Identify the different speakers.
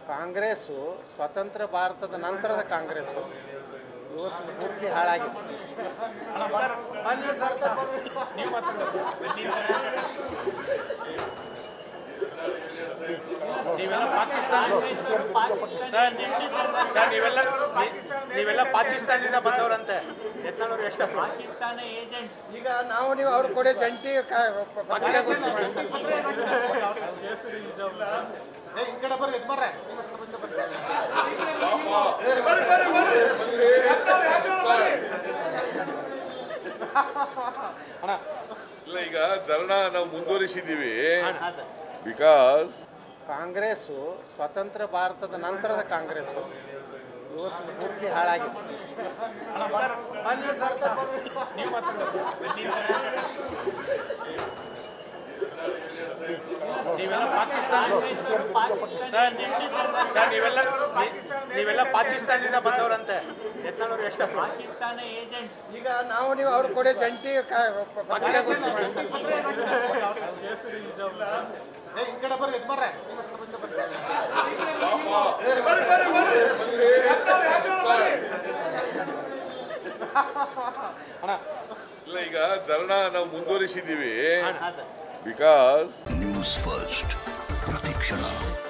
Speaker 1: ಕಾಂಗ್ರೆಸ್ಸು ಸ್ವತಂತ್ರ ಭಾರತದ ನಂತರದ ಕಾಂಗ್ರೆಸ್ಸು ಇವತ್ತು ಪೂರ್ತಿ ಹಾಳಾಗಿದೆ
Speaker 2: ನೀವೆಲ್ಲ ಪಾಕಿಸ್ತಾನ ಸರ್ ನೀವು- ಸರ್ ನೀವೆಲ್ಲ ನೀ- ನೀವೆಲ್ಲ ಪಾಕಿಸ್ತಾನದಿಂದ ಬಂದವರಂತೆ ಯತ್ನಾಳವ್ರು ಎಷ್ಟು
Speaker 3: ಪಾಕಿಸ್ತಾನ ಏಜೆಂಟ್
Speaker 1: ಈಗ ನಾವು ನೀವು ಅವ್ರ ಕೂಡ ಜಂಟಿ ಕ- ಪ- ಪತ್ರಿಕಾಗೋಷ್ಠಿ ಮಾಡ್ತೀವಿ.
Speaker 2: ಈ ಕಡೆ ಬರ್ರಿ ಇದು ಬರ್ರಿ
Speaker 4: ಇಲ್ಲ ಈಗ ಧರಣ ನಾವು ಮುಂದುವರಿಸಿದ್ದೀವಿ ಬಿಕಾಸ್
Speaker 1: ಕಾಂಗ್ರೆಸ್ಸು ಸ್ವತಂತ್ರ ಭಾರತದ ನಂತರದ ಕಾಂಗ್ರೆಸ್ಸು ಇವತ್ತು ಪೂರ್ತಿ ಹಾಳಾಗಿದೆ
Speaker 2: ನೀವೆಲ್ಲ ಪಾಕಿಸ್ತಾನ ಸರ್ ನೀವು- ಸರ್ ನೀವೆಲ್ಲ ನೀ- ನೀವೆಲ್ಲ ಪಾಕಿಸ್ತಾನದಿಂದ ಬಂದವರಂತೆ ಯತ್ನಾಳವ್ರು ಎಷ್ಟು
Speaker 3: ಪಾಕಿಸ್ತಾನ ಏಜೆಂಟ್
Speaker 1: ಈಗ ನಾವು ನೀವು ಅವ್ರ ಕೂಡ ಜಂಟಿ ಕ- ಪ- ಪತ್ರಿಕಾಗೋಷ್ಠಿ ಮಾಡ್ತೀವಿ.
Speaker 2: ಈ ಕಡೆ ಬರ್ರಿ ಇದು ಬರ್ರಿ
Speaker 4: ಇಲ್ಲ ಈಗ ಧರಣ ನಾವು ಮುಂದುವರಿಸಿದ್ದೀವಿ ಬಿಕಾಸ್
Speaker 5: ನ್ಯೂಸ್ ಫಸ್ಟ್ ಪ್ರತಿಕ್ಷಣ